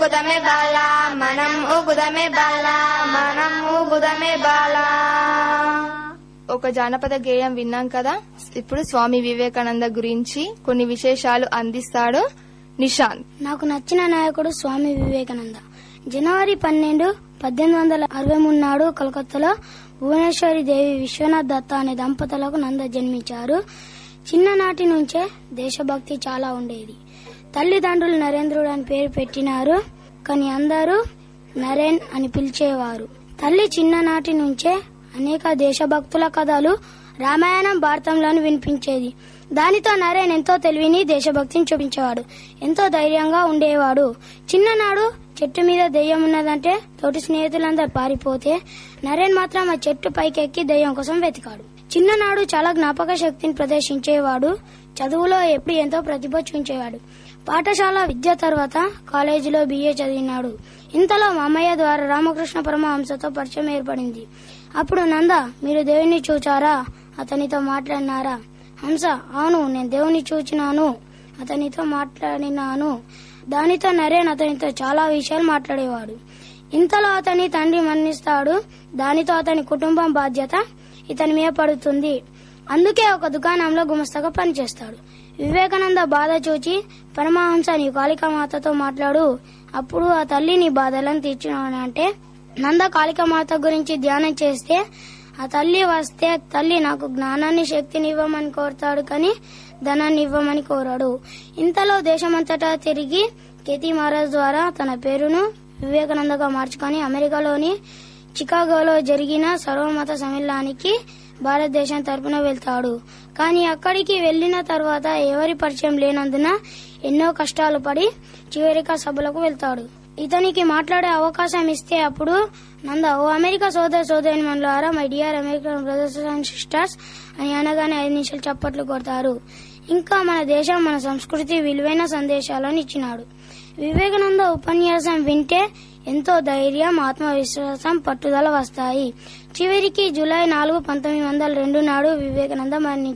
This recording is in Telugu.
ఊగుదమే బాల మనం ఊగుదమే బాల మనం ఊగుదమే బాల ఒక జానపద గేయం విన్నాం కదా ఇప్పుడు స్వామి వివేకానంద గురించి కొన్ని విశేషాలు అందిస్తాడు నిశాంత్ నాకు నచ్చిన నాయకుడు స్వామి వివేకానంద జనవరి పన్నెండు పద్దెనిమిది వందల అరవై మూడు నాడు కలకత్తాలో భువనేశ్వరి దేవి విశ్వనాథ్ దత్త అనే దంపతులకు నంద జన్మించారు చిన్ననాటి నుంచే దేశభక్తి చాలా ఉండేది తల్లిదండ్రులు నరేంద్రుడు అని పేరు పెట్టినారు కానీ అందరూ నరేన్ అని పిలిచేవారు తల్లి చిన్ననాటి నుంచే అనేక దేశభక్తుల కథలు రామాయణం భారతంలోని వినిపించేది దానితో నరేన్ ఎంతో తెలివిని దేశభక్తిని చూపించేవాడు ఎంతో ధైర్యంగా ఉండేవాడు చిన్ననాడు చెట్టు మీద దెయ్యం ఉన్నదంటే తోటి స్నేహితులందరూ పారిపోతే నరేన్ మాత్రం ఆ చెట్టు పైకెక్కి దెయ్యం కోసం వెతికాడు చిన్ననాడు చాలా జ్ఞాపక శక్తిని ప్రదర్శించేవాడు చదువులో ఎప్పుడు ఎంతో ప్రతిభ చూపించేవాడు పాఠశాల విద్య తర్వాత కాలేజీలో బిఏ చదివినాడు ఇంతలో మామయ్య ద్వారా రామకృష్ణ పరమహంసతో పరిచయం ఏర్పడింది అప్పుడు నంద మీరు దేవుని చూచారా అతనితో మాట్లాడినారా హంస అవును నేను దేవుని చూచినాను అతనితో మాట్లాడినాను దానితో నరేన్ అతనితో చాలా విషయాలు మాట్లాడేవాడు ఇంతలో అతని తండ్రి మరణిస్తాడు దానితో అతని కుటుంబం బాధ్యత ఇతని మీద పడుతుంది అందుకే ఒక దుకాణంలో గుమస్తగా పనిచేస్తాడు వివేకానంద బాధ చూచి పరమహంస నీ కాళికామాతతో మాట్లాడు అప్పుడు ఆ తల్లి నీ బాధలను తీర్చినాను అంటే నంద కాళికామాత గురించి ధ్యానం చేస్తే ఆ తల్లి వస్తే తల్లి నాకు జ్ఞానాన్ని శక్తిని ఇవ్వమని కోరుతాడు కానీ ధనాన్ని ఇవ్వమని కోరాడు ఇంతలో దేశమంతటా తిరిగి కేతి మహారాజ్ ద్వారా తన పేరును వివేకానందగా మార్చుకొని అమెరికాలోని చికాగోలో జరిగిన సర్వమత సమ్మేళనానికి భారతదేశం తరపున వెళ్తాడు కానీ అక్కడికి వెళ్లిన తర్వాత ఎవరి పరిచయం లేనందున ఎన్నో కష్టాలు పడి చివరికి ఆ సభలకు వెళ్తాడు ఇతనికి మాట్లాడే అవకాశం ఇస్తే అప్పుడు నంద ఓ అమెరికా సోదర సోదరి మండలారా my dear American brothers and sisters అని అనగానే ఐదు నిమిషాలు చప్పట్లు కొడతారు ఇంకా మన దేశం మన సంస్కృతి విలువైన సందేశాలను ఇచ్చినాడు వివేకానంద ఉపన్యాసం వింటే ఎంతో ధైర్యం ఆత్మవిశ్వాసం పట్టుదల వస్తాయి చివరికి జూలై నాలుగు పంతొమ్మిది వందల రెండు నాడు వివేకానంద మరణించారు